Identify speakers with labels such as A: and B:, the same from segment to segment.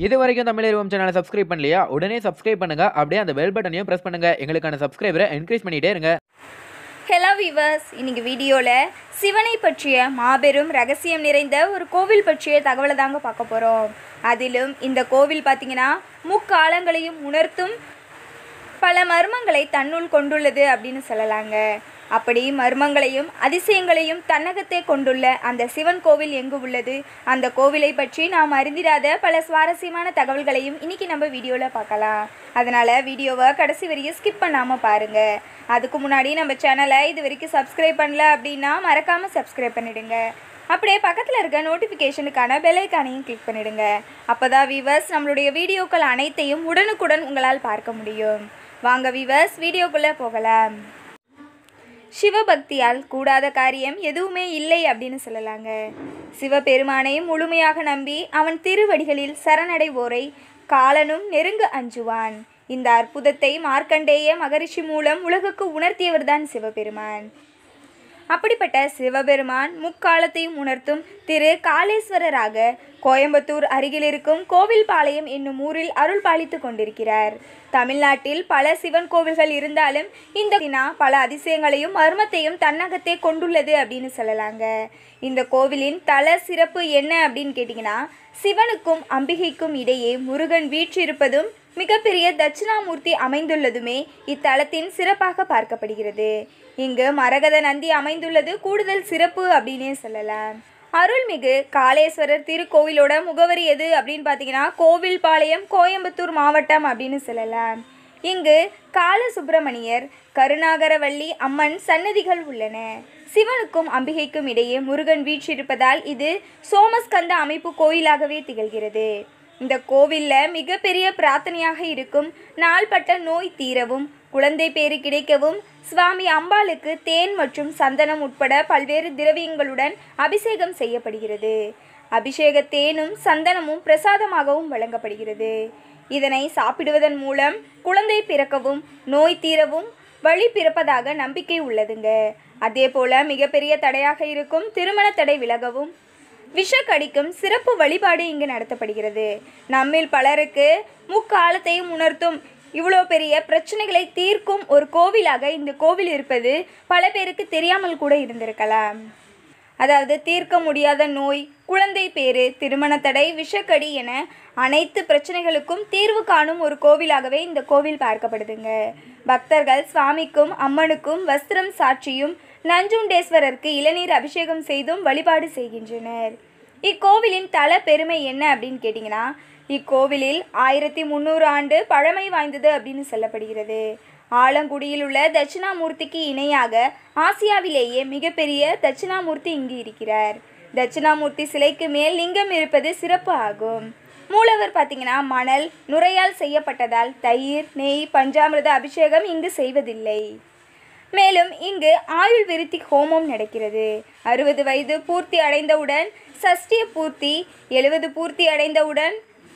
A: இது வரைக்கும் தமிழ் சேனலை சப்ஸ்கிரைப் பண்ணலையா உடனே சப்ஸ்கிரைப் பண்ணுங்க அப்படியே அந்த பெல் பட்டனையும் பிரஸ் பண்ணுங்க எங்களுக்கான சப்ஸ்கிரைபரை என்கரேஜ் பண்ணிட்டே இருங்க
B: ஹலோ வீவர்ஸ் இன்னைக்கு வீடியோவில் சிவனை பற்றிய மாபெரும் ரகசியம் நிறைந்த ஒரு கோவில் பற்றிய தகவலை தாங்க பார்க்க போகிறோம் அதிலும் இந்த கோவில் பார்த்தீங்கன்னா முக்காலங்களையும் உணர்த்தும் பல மர்மங்களை தன்னுள் கொண்டுள்ளது அப்படின்னு சொல்லலாங்க அப்படி மர்மங்களையும் அதிசயங்களையும் தன்னகத்தே கொண்டுள்ள அந்த சிவன் கோவில் எங்கு உள்ளது அந்த கோவிலை பற்றி நாம் அறிந்திராத பல சுவாரஸ்யமான தகவல்களையும் இன்னைக்கு நம்ம வீடியோவில் பார்க்கலாம் அதனால் வீடியோவை கடைசி வரையும் ஸ்கிப் பண்ணாமல் பாருங்கள் அதுக்கு முன்னாடி நம்ம சேனலை இது வரைக்கும் சப்ஸ்கிரைப் பண்ணல அப்படின்னா மறக்காமல் சப்ஸ்கிரைப் பண்ணிடுங்க அப்படியே பக்கத்தில் இருக்க நோட்டிஃபிகேஷனுக்கான பெல்லைக்கானையும் கிளிக் பண்ணிடுங்க அப்போ தான் வீவர்ஸ் நம்மளுடைய வீடியோக்கள் அனைத்தையும் உடனுக்குடன் உங்களால் பார்க்க முடியும் வாங்க வீவர்ஸ் வீடியோக்குள்ளே போகலாம் சிவபக்தியால் கூடாத காரியம் எதுவுமே இல்லை அப்படின்னு சொல்லலாங்க சிவபெருமானை முழுமையாக நம்பி அவன் திருவடிகளில் சரணடைவோரை காலனும் நெருங்க அஞ்சுவான் இந்த அற்புதத்தை மார்க்கண்டேய மகரிஷி மூலம் உலகுக்கு உணர்த்தியவர்தான் சிவபெருமான் அப்படிப்பட்ட சிவபெருமான் முக்காலத்தையும் உணர்த்தும் திரு காளேஸ்வரராக கோயம்புத்தூர் அருகில் இருக்கும் கோவில்பாளையம் என்னும் ஊரில் அருள் பாலித்து கொண்டிருக்கிறார் தமிழ்நாட்டில் பல சிவன் கோவில்கள் இருந்தாலும் இந்த வினா பல அதிசயங்களையும் மர்மத்தையும் தன்னகத்தே கொண்டுள்ளது அப்படின்னு சொல்லலாங்க இந்த கோவிலின் தல சிறப்பு என்ன அப்படின்னு கேட்டிங்கன்னா சிவனுக்கும் அம்பிகைக்கும் இடையே முருகன் வீற்றிருப்பதும் மிகப்பெரிய தட்சிணாமூர்த்தி அமைந்துள்ளதுமே இத்தலத்தின் சிறப்பாக பார்க்கப்படுகிறது இங்கு மரகத நந்தி அமைந்துள்ளது கூடுதல் சிறப்பு அப்படின்னே சொல்லலாம் அருள்மிகு காளேஸ்வரர் திருக்கோவிலோட முகவரி எது அப்படின்னு பார்த்தீங்கன்னா கோவில்பாளையம் கோயம்புத்தூர் மாவட்டம் அப்படின்னு சொல்லலாம் இங்கு கால சுப்பிரமணியர் கருணாகரவள்ளி அம்மன் சன்னதிகள் உள்ளன சிவனுக்கும் அம்பிகைக்கும் இடையே முருகன் வீற்றிருப்பதால் இது சோமஸ்கந்த அமைப்பு கோயிலாகவே திகழ்கிறது இந்த கோவிலில் மிகப்பெரிய பிரார்த்தனையாக இருக்கும் நாள்பட்ட நோய் தீரவும் குழந்தை பேறு கிடைக்கவும் சுவாமி அம்பாளுக்கு தேன் மற்றும் சந்தனம் உட்பட பல்வேறு திரவியங்களுடன் அபிஷேகம் செய்யப்படுகிறது அபிஷேக தேனும் சந்தனமும் பிரசாதமாகவும் வழங்கப்படுகிறது இதனை சாப்பிடுவதன் மூலம் குழந்தை பிறக்கவும் நோய் தீரவும் வழி பிறப்பதாக நம்பிக்கை உள்ளதுங்க அதே போல மிகப்பெரிய தடையாக இருக்கும் திருமண தடை விலகவும் விஷக்கடிக்கும் சிறப்பு வழிபாடு இங்கு நடத்தப்படுகிறது நம்மில் பலருக்கு முக்காலத்தையும் உணர்த்தும் இவ்வளோ பெரிய பிரச்சனைகளை தீர்க்கும் ஒரு கோவிலாக இந்த கோவில் இருப்பது பல பேருக்கு தெரியாமல் கூட இருந்திருக்கலாம் அதாவது தீர்க்க முடியாத நோய் குழந்தை பேறு திருமண தடை விஷக்கடி என அனைத்து பிரச்சனைகளுக்கும் தீர்வு காணும் ஒரு கோவிலாகவே இந்த கோவில் பார்க்கப்படுதுங்க பக்தர்கள் சுவாமிக்கும் அம்மனுக்கும் வஸ்திரம் சாட்சியும் நஞ்சுண்டேஸ்வரருக்கு இளநீர் அபிஷேகம் செய்தும் வழிபாடு செய்கின்றனர் இக்கோவிலின் தல பெருமை என்ன அப்படின்னு கேட்டிங்கன்னா இக்கோவிலில் ஆயிரத்தி முந்நூறு ஆண்டு பழமை வாய்ந்தது அப்படின்னு சொல்லப்படுகிறது ஆலங்குடியில் உள்ள தட்சிணாமூர்த்திக்கு இணையாக ஆசியாவிலேயே மிகப்பெரிய தட்சிணாமூர்த்தி இங்கு இருக்கிறார் தட்சிணாமூர்த்தி சிலைக்கு மேல் லிங்கம் இருப்பது சிறப்பு ஆகும் மூலவர் பார்த்தீங்கன்னா மணல் நுரையால் செய்யப்பட்டதால் தயிர் நெய் பஞ்சாமிர்த அபிஷேகம் இங்கு செய்வதில்லை மேலும் இங்கு ஆயுள் விருத்தி ஹோமம் நடக்கிறது அறுபது வயது பூர்த்தி அடைந்தவுடன் சஷ்டிய பூர்த்தி எழுபது பூர்த்தி அடைந்தவுடன்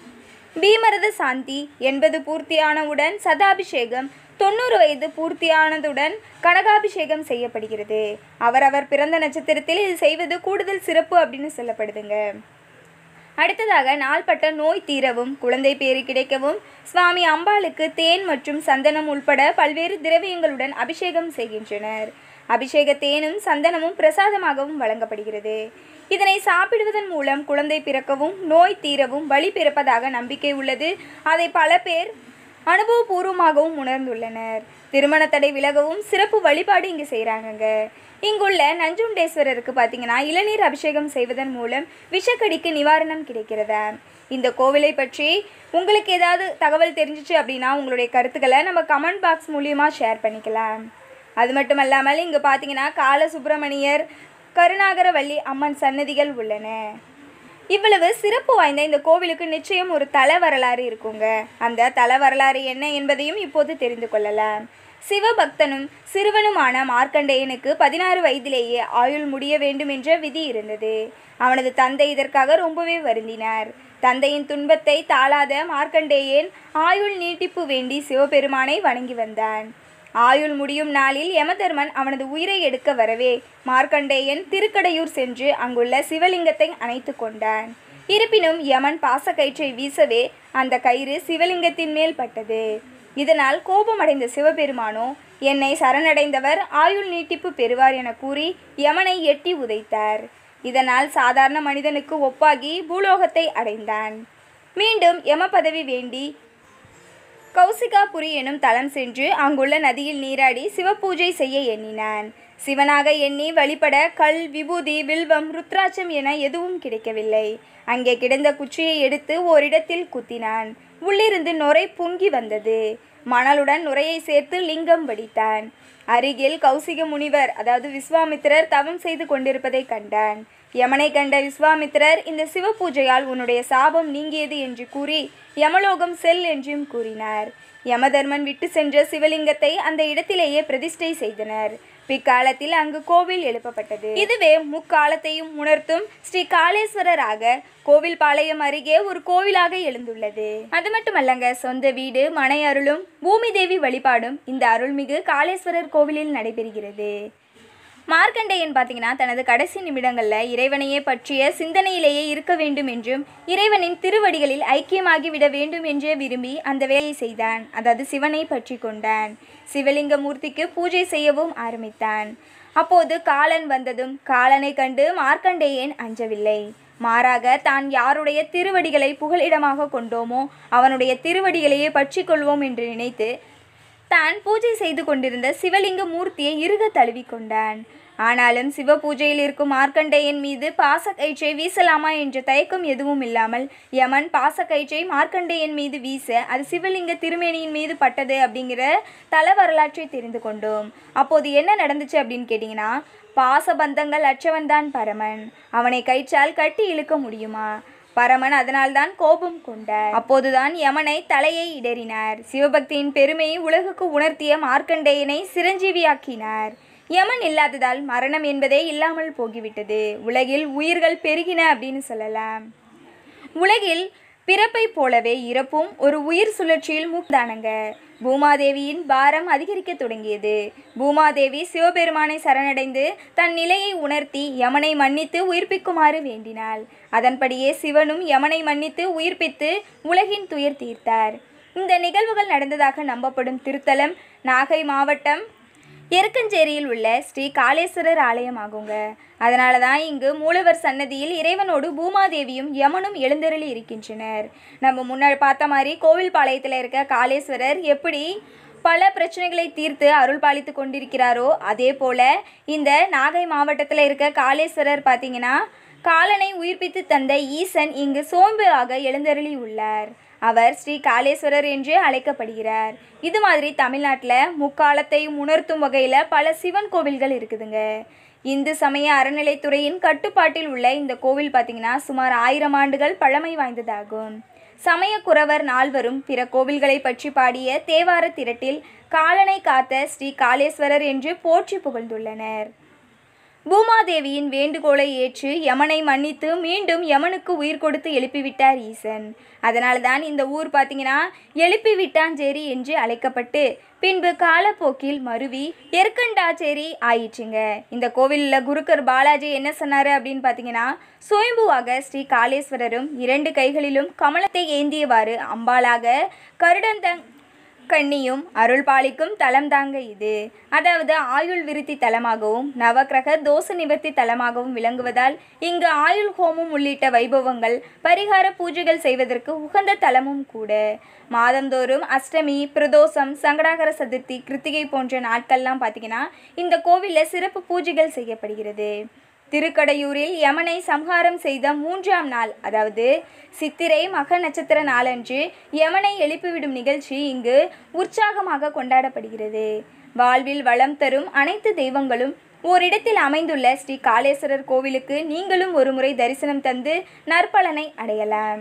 B: பீமரத சாந்தி எண்பது பூர்த்தியானவுடன் சதாபிஷேகம் தொண்ணூறு வயது பூர்த்தியானதுடன் கனகாபிஷேகம் செய்யப்படுகிறது அவரவர் பிறந்த நட்சத்திரத்தில் இது செய்வது கூடுதல் சிறப்பு அப்படின்னு சொல்லப்படுதுங்க அடுத்ததாக நாள்பட்ட நோய் தீரவும் குழந்தை பேறு கிடைக்கவும் சுவாமி அம்பாளுக்கு தேன் மற்றும் சந்தனம் உள்பட பல்வேறு திரவியங்களுடன் அபிஷேகம் செய்கின்றனர் அபிஷேக தேனும் சந்தனமும் பிரசாதமாகவும் வழங்கப்படுகிறது இதனை சாப்பிடுவதன் மூலம் குழந்தை பிறக்கவும் நோய் தீரவும் வழி பிறப்பதாக நம்பிக்கை உள்ளது அதை பல பேர் அனுபவபூர்வமாகவும் உணர்ந்துள்ளனர் திருமண தடை விலகவும் சிறப்பு வழிபாடு இங்கு செய்கிறாங்கங்க இங்குள்ள நஞ்சுண்டேஸ்வரருக்கு பார்த்தீங்கன்னா இளநீர் அபிஷேகம் செய்வதன் மூலம் விஷக்கடிக்கு நிவாரணம் கிடைக்கிறதா இந்த கோவிலை பற்றி உங்களுக்கு ஏதாவது தகவல் தெரிஞ்சிச்சு அப்படின்னா உங்களுடைய கருத்துக்களை நம்ம கமெண்ட் பாக்ஸ் மூலியமாக ஷேர் பண்ணிக்கலாம் அது மட்டும் அல்லாமல் இங்கே பார்த்தீங்கன்னா கால சுப்பிரமணியர் கருணாகரவள்ளி அம்மன் சன்னதிகள் உள்ளன இவ்வளவு சிறப்பு வாய்ந்த இந்த கோவிலுக்கு நிச்சயம் ஒரு தல வரலாறு இருக்குங்க அந்த தல வரலாறு என்ன என்பதையும் இப்போது தெரிந்து கொள்ளலாம் சிவபக்தனும் சிறுவனுமான மார்க்கண்டேயனுக்கு பதினாறு வயதிலேயே ஆயுள் முடிய வேண்டும் என்ற விதி இருந்தது அவனது தந்தை இதற்காக ரொம்பவே வருந்தினார் தந்தையின் துன்பத்தை தாளாத மார்க்கண்டேயன் ஆயுள் நீட்டிப்பு வேண்டி சிவபெருமானை வணங்கி வந்தான் ஆயுள் முடியும் நாளில் யமதர்மன் அவனது உயிரை எடுக்க வரவே மார்க்கண்டேயன் திருக்கடையூர் சென்று அங்குள்ள சிவலிங்கத்தை அணைத்து கொண்டான் இருப்பினும் யமன் பாசக்கயிற்றை வீசவே அந்த கயிறு சிவலிங்கத்தின் மேல் பட்டது இதனால் கோபமடைந்த சிவபெருமானோ என்னை சரணடைந்தவர் ஆயுள் நீட்டிப்பு பெறுவார் என கூறி யமனை எட்டி உதைத்தார் இதனால் சாதாரண மனிதனுக்கு ஒப்பாகி பூலோகத்தை அடைந்தான் மீண்டும் யம பதவி வேண்டி கௌசிகாபுரி எனும் தலம் சென்று அங்குள்ள நதியில் நீராடி சிவபூஜை செய்ய எண்ணினான் சிவனாக எண்ணி வழிபட கல் விபூதி வில்வம் ருத்ராட்சம் என எதுவும் கிடைக்கவில்லை அங்கே கிடந்த குச்சியை எடுத்து ஓரிடத்தில் குத்தினான் உள்ளிருந்து நுரை பொங்கி வந்தது மணலுடன் நுரையை சேர்த்து லிங்கம் வடித்தான் அருகில் கௌசிக முனிவர் அதாவது விஸ்வாமித்திரர் தவம் செய்து கொண்டிருப்பதை கண்டான் யமனை கண்ட விஸ்வாமித்திரர் இந்த சிவ பூஜையால் உன்னுடைய சாபம் நீங்கியது என்று கூறி யமலோகம் செல் என்றும் கூறினார் யமதர்மன் விட்டு சென்ற சிவலிங்கத்தை அந்த இடத்திலேயே பிரதிஷ்டை செய்தனர் பிற்காலத்தில் அங்கு கோவில் எழுப்பப்பட்டது இதுவே முக்காலத்தையும் உணர்த்தும் ஸ்ரீ காளேஸ்வரராக கோவில்பாளையம் அருகே ஒரு கோவிலாக எழுந்துள்ளது அது மட்டுமல்லங்க சொந்த வீடு மனை அருளும் பூமி தேவி வழிபாடும் இந்த அருள்மிகு காளேஸ்வரர் கோவிலில் நடைபெறுகிறது மார்க்கண்டேயன் பார்த்தீங்கன்னா தனது கடைசி நிமிடங்களில் இறைவனையே பற்றிய சிந்தனையிலேயே இருக்க வேண்டும் என்றும் இறைவனின் திருவடிகளில் ஐக்கியமாகி விட வேண்டும் என்றே விரும்பி அந்த வேலையை செய்தான் அதாவது சிவனை பற்றி கொண்டான் சிவலிங்க மூர்த்திக்கு பூஜை செய்யவும் ஆரம்பித்தான் அப்போது காலன் வந்ததும் காலனை கண்டு மார்க்கண்டேயன் அஞ்சவில்லை மாறாக தான் யாருடைய திருவடிகளை புகலிடமாக கொண்டோமோ அவனுடைய திருவடிகளையே பற்றி கொள்வோம் என்று நினைத்து தான் பூஜை செய்து கொண்டிருந்த சிவலிங்க மூர்த்தியை இறுக தழுவிக்கொண்டான் ஆனாலும் சிவ பூஜையில் இருக்கும் மார்க்கண்டேயன் மீது பாசக்கயிற்றை வீசலாமா என்ற தயக்கம் எதுவும் இல்லாமல் யமன் பாசக்கயிற்றை மார்க்கண்டேயன் மீது வீச அது சிவலிங்க திருமேனியின் மீது பட்டது அப்படிங்கிற தல வரலாற்றை தெரிந்து கொண்டோம் அப்போது என்ன நடந்துச்சு அப்படின்னு கேட்டிங்கன்னா பாசபந்தங்கள் அற்றவன்தான் பரமன் அவனை கயிற்றால் கட்டி இழுக்க முடியுமா பரமன் அதனால்தான் கோபம் கொண்டார் அப்போதுதான் யமனை தலையை இடறினார் சிவபக்தியின் பெருமையை உலகுக்கு உணர்த்திய மார்க்கண்டேயனை சிரஞ்சீவியாக்கினார் யமன் இல்லாததால் மரணம் என்பதே இல்லாமல் போகிவிட்டது உலகில் உயிர்கள் பெருகின அப்படின்னு சொல்லலாம் உலகில் பிறப்பை போலவே இறப்பும் ஒரு உயிர் சுழற்சியில் முக்தானங்க பூமாதேவியின் பாரம் அதிகரிக்க தொடங்கியது பூமாதேவி சிவபெருமானை சரணடைந்து தன் நிலையை உணர்த்தி யமனை மன்னித்து உயிர்ப்பிக்குமாறு வேண்டினாள் அதன்படியே சிவனும் யமனை மன்னித்து உயிர்ப்பித்து உலகின் துயர் தீர்த்தார் இந்த நிகழ்வுகள் நடந்ததாக நம்பப்படும் திருத்தலம் நாகை மாவட்டம் எருக்கஞ்சேரியில் உள்ள ஸ்ரீ காளேஸ்வரர் ஆலயம் ஆகுங்க அதனால தான் இங்கு மூலவர் சன்னதியில் இறைவனோடு பூமாதேவியும் யமனும் எழுந்தருளி இருக்கின்றனர் நம்ம முன்னாடி பார்த்த மாதிரி கோவில் பாளையத்தில் இருக்க காளேஸ்வரர் எப்படி பல பிரச்சனைகளை தீர்த்து அருள் பாலித்து கொண்டிருக்கிறாரோ அதே போல இந்த நாகை மாவட்டத்தில் இருக்க காளேஸ்வரர் பார்த்தீங்கன்னா காலனை உயிர்ப்பித்து தந்த ஈசன் இங்கு சோம்புவாக எழுந்தருளி உள்ளார் அவர் ஸ்ரீ காளேஸ்வரர் என்று அழைக்கப்படுகிறார் இது மாதிரி தமிழ்நாட்டில் முக்காலத்தையும் உணர்த்தும் வகையில் பல சிவன் கோவில்கள் இருக்குதுங்க இந்து சமய அறநிலைத்துறையின் கட்டுப்பாட்டில் உள்ள இந்த கோவில் பார்த்தீங்கன்னா சுமார் ஆயிரம் ஆண்டுகள் பழமை வாய்ந்ததாகும் சமய குறவர் நால்வரும் பிற கோவில்களை பற்றி பாடிய தேவார திரட்டில் காலனை காத்த ஸ்ரீ காளேஸ்வரர் என்று போற்றி புகழ்ந்துள்ளனர் பூமாதேவியின் வேண்டுகோளை ஏற்று யமனை மன்னித்து மீண்டும் யமனுக்கு உயிர் கொடுத்து எழுப்பிவிட்டார் ஈசன் அதனால்தான் இந்த ஊர் பார்த்தீங்கன்னா எழுப்பி விட்டாஞ்சேரி என்று அழைக்கப்பட்டு பின்பு காலப்போக்கில் மருவி எர்கண்டாச்சேரி ஆயிற்றுங்க இந்த கோவிலில் குருக்கர் பாலாஜி என்ன சொன்னார் அப்படின்னு பார்த்தீங்கன்னா சுயம்புவாக ஸ்ரீ காளேஸ்வரரும் இரண்டு கைகளிலும் கமலத்தை ஏந்தியவாறு அம்பாளாக கருடந்தங் கண்ணியும் அருள் பாலிக்கும் தலம் தாங்க இது அதாவது ஆயுள் விருத்தி தலமாகவும் நவக்கிரக தோஷ நிவர்த்தி தலமாகவும் விளங்குவதால் இங்கு ஆயுள் ஹோமம் உள்ளிட்ட வைபவங்கள் பரிகார பூஜைகள் செய்வதற்கு உகந்த தலமும் கூட மாதந்தோறும் அஷ்டமி பிரதோஷம் சங்கடாகர சதுர்த்தி கிருத்திகை போன்ற நாட்கள்லாம் பார்த்தீங்கன்னா இந்த கோவிலில் சிறப்பு பூஜைகள் செய்யப்படுகிறது திருக்கடையூரில் யமனை சம்ஹாரம் செய்த மூன்றாம் நாள் அதாவது சித்திரை மக நட்சத்திர நாளன்று யமனை எழுப்பிவிடும் நிகழ்ச்சி இங்கு உற்சாகமாக கொண்டாடப்படுகிறது வாழ்வில் வளம் தரும் அனைத்து தெய்வங்களும் ஓரிடத்தில் அமைந்துள்ள ஸ்ரீ காளேஸ்வரர் கோவிலுக்கு நீங்களும் ஒருமுறை தரிசனம் தந்து நற்பலனை அடையலாம்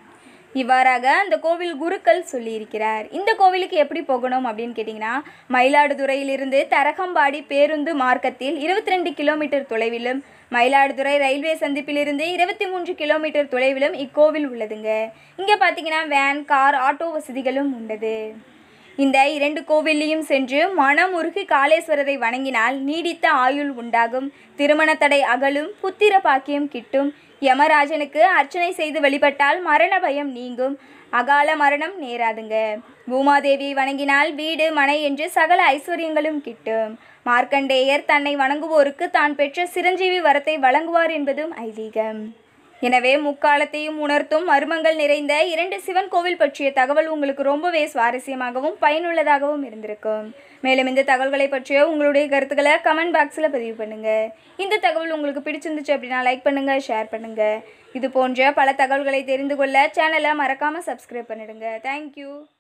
B: இவ்வாறாக அந்த கோவில் குருக்கள் சொல்லியிருக்கிறார் இந்த கோவிலுக்கு எப்படி போகணும் அப்படின்னு கேட்டிங்கன்னா மயிலாடுதுறையிலிருந்து தரகம்பாடி பேருந்து மார்க்கத்தில் இருபத்தி ரெண்டு கிலோமீட்டர் தொலைவிலும் மயிலாடுதுறை ரயில்வே சந்திப்பிலிருந்து இருபத்தி மூன்று கிலோமீட்டர் தொலைவிலும் இக்கோவில் உள்ளதுங்க இங்கே பார்த்தீங்கன்னா வேன் கார் ஆட்டோ வசதிகளும் உண்டது இந்த இரண்டு கோவில்லையும் சென்று மனமுருகி காளேஸ்வரரை வணங்கினால் நீடித்த ஆயுள் உண்டாகும் திருமண தடை அகலும் புத்திர பாக்கியம் கிட்டும் யமராஜனுக்கு அர்ச்சனை செய்து வழிபட்டால் மரண பயம் நீங்கும் அகால மரணம் நேராதுங்க பூமாதேவியை வணங்கினால் வீடு மனை என்று சகல ஐஸ்வர்யங்களும் கிட்டும் மார்க்கண்டேயர் தன்னை வணங்குவோருக்கு தான் பெற்ற சிரஞ்சீவி வரத்தை வழங்குவார் என்பதும் ஐதீகம் எனவே முக்காலத்தையும் உணர்த்தும் மர்மங்கள் நிறைந்த இரண்டு சிவன் கோவில் பற்றிய தகவல் உங்களுக்கு ரொம்பவே சுவாரஸ்யமாகவும் பயனுள்ளதாகவும் இருந்திருக்கும் மேலும் இந்த தகவல்களை பற்றிய உங்களுடைய கருத்துக்களை கமெண்ட் பாக்ஸில் பதிவு பண்ணுங்க இந்த தகவல் உங்களுக்கு பிடிச்சிருந்துச்சு அப்படின்னா லைக் பண்ணுங்க ஷேர் பண்ணுங்க இது போன்ற பல தகவல்களை தெரிந்து கொள்ள சேனலை மறக்காம சப்ஸ்கிரைப் பண்ணிடுங்க தேங்க்யூ